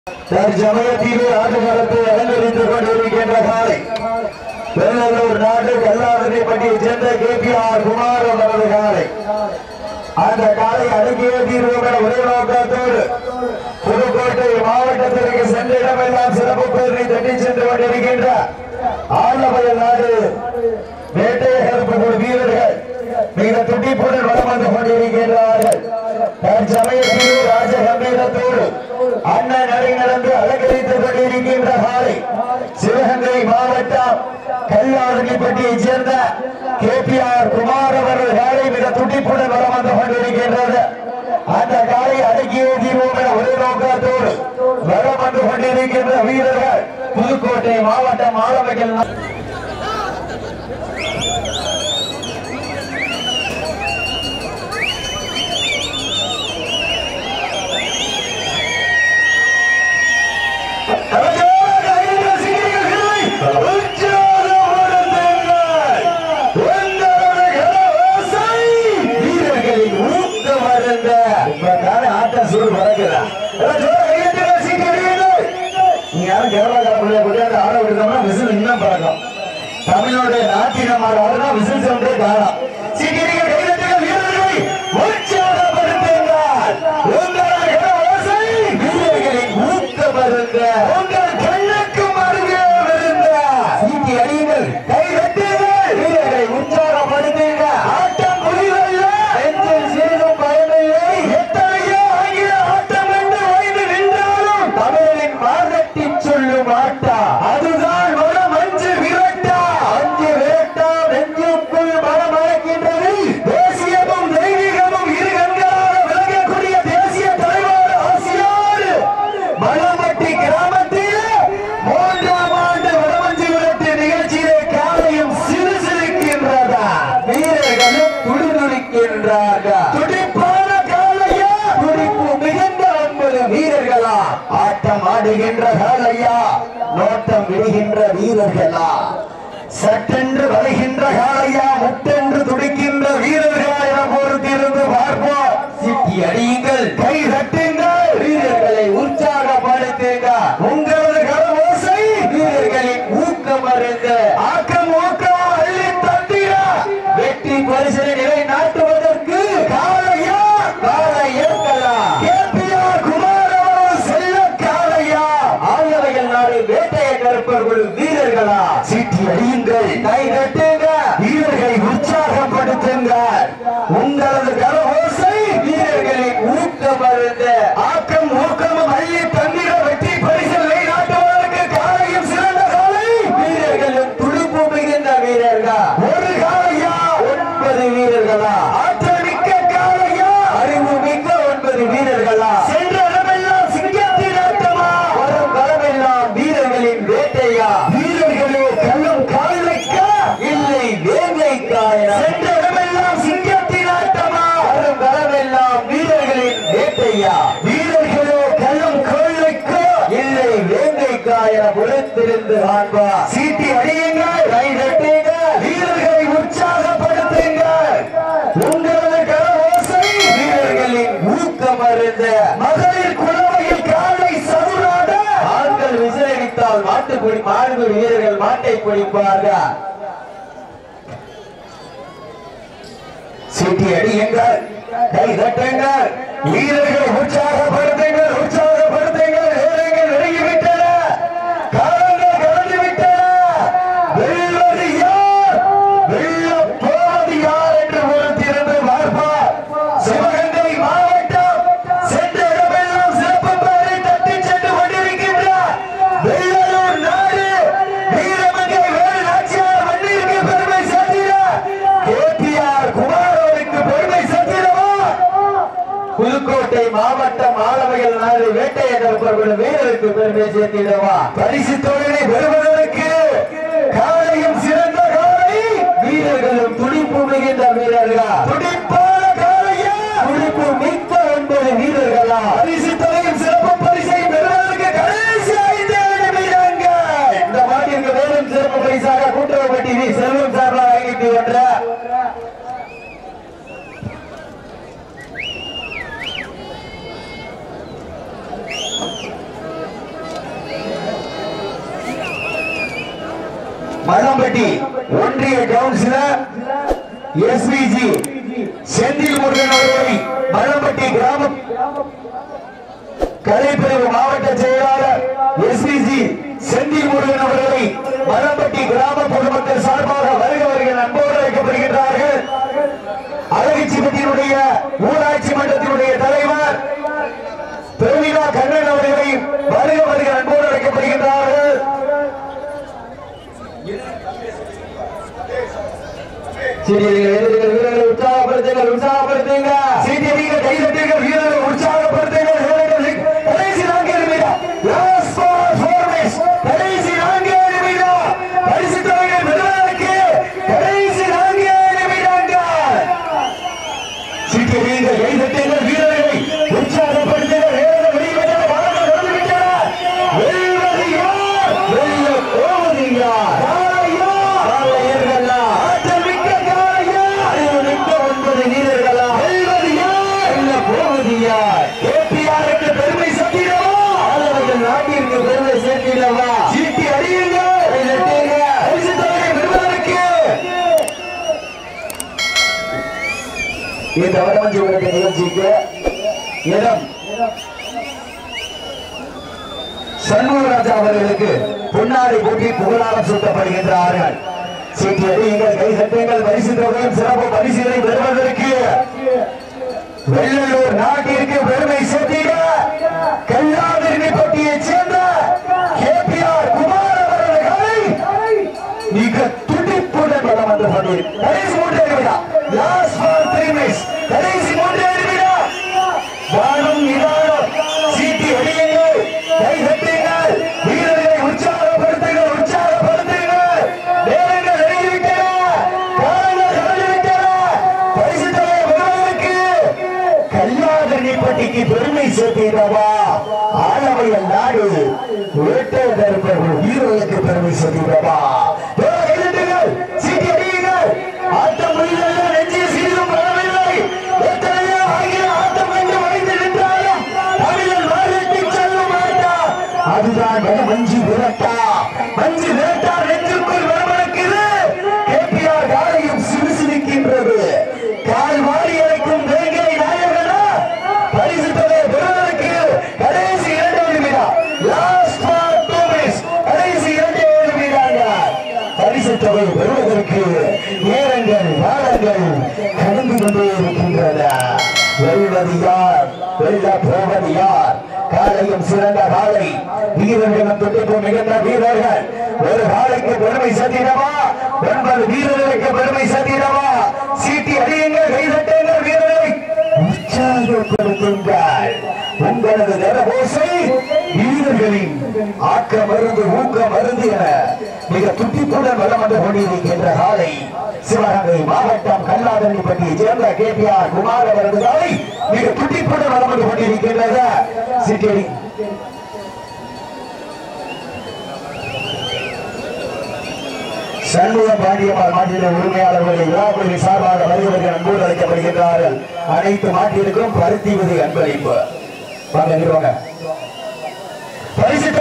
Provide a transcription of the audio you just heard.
தற்சமயத்திலே ஆட்டுமரத்தை அலங்கரித்துக் கொண்டிருக்கின்ற காலை திருநெல்லூர் நாடு கல்லாவதிப்பட்டியைச் சேர்ந்த கே பி ஆர் குமார் அவரது காலை அந்த காலை அடக்கிய தீர்வுகள் ஒரே நோக்கத்தோடு புதுக்கோட்டை மாவட்டத்திற்கு சென்ற இடமெல்லாம் சிறப்பு பேரணி தட்டி சென்று கொண்டிருக்கின்ற ஆலவயல் நாடு வேட்டையகருப்பு குழு வீரர்கள் மிக துடிப்புடன் வளம் வந்து கொண்டிருக்கின்றார்கள் தற்சமயத்தில் ராஜ கம்பீரத்தோடு அண்ணன் நடை நடந்து அலங்கரித்துக் கொண்டிருக்கின்ற காலை சிவகங்கை மாவட்டம் கல்லாதனிப்பட்டியைச் சேர்ந்த கே பி ஆர் குமார் அவர்கள் காலை மிக துடிப்புடன் வளம் வந்து கொண்டிருக்கின்றது அந்த காலை அடக்கிய தீர்வோம் என ஒரே நோக்கத்தோடு வளம் வந்து கொண்டிருக்கின்ற வீரர்கள் புதுக்கோட்டை மாவட்டம் ஆலவகல் தமிழோடைய நாட்டினம் ஆடுறா விசில் சவுண்டே காணாம் சீக்கிரம் கைதட்டுங்கள் வீரர்களை உற்சாகப்படுத்துங்கள் உங்கள் ஓசை வீரர்களின் ஊக்க மருந்த உங்கள் கண்ணுக்கு மருகே விருந்த சீட்டி அடியுங்கள் கை தட்டுங்கள் வீரர்களை உற்சாகப்படுத்துங்க ஆட்டம் புரியவில்ல நெஞ்சில் சீரும் பயமில்லை எத்தனையோ ஆங்கில ஆட்டம் என்று ஓய்ந்து நின்றாலும் தமிழின் மாதட்டி சொல்லும் ஆட்டா அதுதான் மனம் அஞ்சு விரட்டா அஞ்சு விரட்டா நெஞ்சுக்குள் மனம் அழைக்கின்றது தேசியமும் தெய்வீகமும் இரு கண்களாக விளங்கக்கூடிய தேசிய தலைவர் ஆசியார் மலம்பட்டி கிராமத்தில் மூன்றாம் ஆண்டு வடமஞ்சி விரட்டு நிகழ்ச்சியிலே காலையும் சிறு சிரிக்கின்றதா வீரர்களும் துடிதுடிக்கின்றார்கள் துடிப்பான காலையா துடிப்பு மிகுந்த ஒன்பது வீரர்களா ஆட்டம் ஆடுகின்ற காலையா நோட்டம் விடுகின்ற வீரர்களா சட்டென்று வருகின்ற காலையா முட்டென்று துடிக்கின்ற வீரர்களா என பொறுத்திருந்து பார்ப்போம் சிட்டி அடியுங்கள் கை தட்டுங்கள் வீரர்களை உற்சாகப்படுத்துங்க உங்களது கரவோசை வீரர்களின் ஊக்கம் அருந்த ஆக்கம் ஊக்கம் அள்ளி தந்திர வெற்றி பரிசனை நிலை நாட்டுவதற்கு காலையா காலை ஏற்கலா கேபிஆர் குமார் அவர்கள் செல்ல காலையா ஆயவைகள் நாடு வேட்டைய கருப்பர்கள் வீரர்களா சீட்டி அடியுங்கள் கை தட்டுங்க வீரர்களை உற்சாகப்படுத்துங்க உங்களது கரவோசை வீரர்களின் ஊக்கம் அருந்த ஆக்கம் ஊக்கமும் அள்ளி தந்திர வெற்றி பரிசலை நாட்டுவதற்கு காலையும் சிறந்த காலை வீரர்களும் துடுப்பு மிகுந்த வீரர்கள் ஒரு காலையா ஒன்பது வீரர்களா ஆற்றல் மிக்க காலையா அறிவு மிக்க ஒன்பது வீரர்களா சென்ற இடமெல்லாம் சிங்கத்தின் ஆட்டமா வரும் களமெல்லாம் வீரர்களின் வேட்டையா வீரர்களே கள்ளம் காலைக்கா இல்லை வேங்கைக்காயா சென்ற இடமெல்லாம் சிங்கத்தின் ஆட்டமா வரும் களமெல்லாம் வீரர்களின் வேட்டையா வீரர்களே கள்ளம் கொள்ளைக்கா இல்லை வேங்கைக்காய பொறுத்திருந்து காண்பா சீட்டி அடியுங்கள் கை தட்டுங்க வீரர்களை உற்சாகப்படுத்துங்கள் உங்களது கரவோசை வீரர்களின் ஊக்கம் அருந்த மகளிர் குழவையில் காலை சதுராட ஆண்கள் விசிலடித்தால் மாட்டுப்பிடி மாண்பு வீரர்கள் மாட்டை பிடிப்பார்கள் சீட்டி அடியுங்கள் கை தட்டுங்கள் வீரர்களை உற்சாகப்படுத்துங்கள் உற்சாகப்படுத்துங்கள் நேரங்கள் நெருங்கிவிட்டன காலங்கள் கடந்து விட்டன வெல்வது யார் வெல்லப் போவது யார் என்று பொறுத்திருந்து பார்ப்பார் சிவகங்கை மாவட்டம் சென்ற இடமெல்லாம் சிறப்பு பெயரை தட்டி சென்று கொண்டிருக்கின்றார் வெள்ளலூர் நாடு வீரமங்கை வேல் நாச்சியார் மண்ணிற்கு பெருமை சேர்க்கிறார் கேபிஆர் குமார் அவருக்கு பெருமை சேர்க்கிறவா புதுக்கோட்டை மாவட்டம் ஆலவையில் நாடு வேட்டையை கருப்பவர்கள் வீரருக்கு பெருமை சேர்த்திடவா பரிசு தொழிலை பெறுவதற்கு காலையும் சிறந்த காலை வீரர்களும் துடிப்பு மிகுந்த வீரர்களா துடிப்பான காலையா துடிப்பு மிக்க ஒன்பது வீரர்களா பரிசு தொகையும் சிறப்பு பரிசை பெறுவதற்கு கடைசி ஐந்து நிமிடங்கள் இந்த மாட்டிற்கு மேலும் சிறப்பு பரிசாக கூட்டுறவுப்பட்டி வி செல்வம் சார்பாக வாங்கிட்டு வந்த மலம்பட்டி ஒன்றிய கவுன்சிலர் எஸ்பிஜி செந்தில் முருகன் அவர்களை மலம்பட்டி கிராம கலைப்பிரிவு மாவட்ட செயலாளர் எஸ்பிஜி செந்தில் முருகன் அவர்களை மலம்பட்டி கிராம பொதுமக்கள் சார்பாக வருக வருகிற அன்போடு அழைக்கப்படுகின்றார்கள் அழகிச்சிபட்டியினுடைய ஊராட்சி மன்றத்தினுடைய தலைவர் பிரவீனா கண்ணன் அவர்களை வருக வருகிற அன்போடு அழைக்கப்படுகின்றார்கள் வீரர்களை உற்சாகப்படுத்துங்கள் உற்சாகப்படுத்துங்க சீட்டியடிங்க கை தட்டுங்க வீரர்களை உற்சாகப்படுத்துங்க வீரர்களை கடைசி நான்கு நிமிடம் லாஸ்ட் ஃபார் ஃபோர் மினிட்ஸ் கடைசி நான்கு நிமிடம் பரிசு தொகையை பெறுவதற்கு கடைசி நான்கு நிமிடங்கள் சீட்டியடிங்க கை தட்டுங்க வீரர்களை உற்சாகப்படுத்துங்க வீரர்கள் வெளியிட்டன பாடங்கள் நடந்து விட்டன வெல்வது யார் வெல்ல போவது யார் காளையா காளையர்களா ஆற்றல் மிக்க காளையா அறிவு மிக்க ஒன்பது வீரர்களா வெல்வது யார் வெல்ல போவது யார் கேபிஆருக்கு பெருமை சேர்த்திடவா ஆதவர்கள் நாட்டிற்கு பெருமை சேர்த்திடவா சீட்டி அடியுங்க பரிசு தொகையை பெறுவதற்கு இந்த வடமஞ்சி உலக நிகழ்ச்சிக்கு இடம் சண்முகராஜா அவர்களுக்கு பொன்னாடை போட்டி புகழாரம் சூட்டப்படுகின்றார்கள் சீட்டி அடியுங்கள் கை சட்டங்கள் பரிசு தொகையும் சிறப்பு பரிசுகளை பெறுவதற்கு வெள்ளலூர் நாட்டிற்கு பெருமை சேர்த்திட கல்லாதிரி பட்டியைச் சேர்ந்த கேபிஆர் குமார் அவர்களை மிக துடிப்புடன் வளம் வந்து கொண்டீர் கடைசி மூன்று நிமிடம் லாஸ்ட் ஃபார் த்ரீ மினிட்ஸ் கடைசி மூன்று நிமிடம் வானம் நிதானம் சீட்டி அடியுங்கள் கை தட்டுங்கள் வீரர்களை உற்சாகப்படுத்துங்கள் உற்சாகப்படுத்துங்கள் நேரங்கள் நெருங்கிவிட்டன காலங்கள் கடந்துவிட்டன பரிசு தொகையை பெறுவதற்கு கல்லாதனிப்பட்டிக்கு பெருமை சேர்த்தீரவா ஆளவையல் நாடு வேட்டை தருப்பவர்கள் வீரர்களுக்கு பெருமை சேர்த்தீரவா சீட்டி அடியுங்கள் ஆட்டம் முடிந்தது நெஞ்சில் சிறிதும் பரவில்லை எத்தனையோ ஆகிய ஆட்டம் கண்டு வைத்து நின்றாலும் தமிழன் வாழத்தி செல்ல மாட்டார் அதுதான் என மஞ்சு விரட்டா மஞ்சு விரட்டா நெஞ்சுக்குள் வரவழைக்குது கேபிஆர் காலையும் சிறுசிருக்கின்றது கால் வாரி அழைக்கும் வேங்கை நாயகனா பரிசு தொகை பெறுவதற்கு கடைசி இரண்டு நிமிடம் லாஸ்ட் ஃபார் டூ மினிட்ஸ் கடைசி இரண்டு நிமிடங்கள் பரிசு தொகை பெறுவதற்கு நேரங்கள் காலங்கள் கடந்து கொண்டே இருக்கின்றன வெல்வது யார் வெல்ல போவது யார் காலையும் சிறந்த காலை வீரர்களும் துடிப்பும் மிகுந்த வீரர்கள் ஒரு காலைக்கு பெருமை சேர்த்திடவா ஒன்பது வீரர்களுக்கு பெருமை சேர்த்திடவா சீட்டி அடியுங்கள் கைதட்டுங்கள் வீரர்களை உற்சாகப்படுத்துங்கள் உங்களது நிறபோசை வீரர்களின் ஆக்க மருந்து ஊக்க மருந்து என மிக துட்டிப்புடன் வளம் வந்து கொண்டிருக்கின்ற காலை சிவகங்கை மாவட்டம் கல்லாதனிப்பட்டியை சேர்ந்த கே பி ஆர் குமார் அவரது காலை மிக துட்டிப்புடன் வளம் வந்து கொண்டிருக்கின்றது சிட்டி சண்முக பாண்டியம்மாள் மாநில உரிமையாளர்களை விழாக்குழுவி சார்பாக வருகிறவர்கள் அன்போடு அழைக்கப்படுகின்றார்கள் அனைத்து மாட்டிற்கும் பருத்தி விதி அன்பளிப்பு வாங்க இங்க வாங்க பரிசு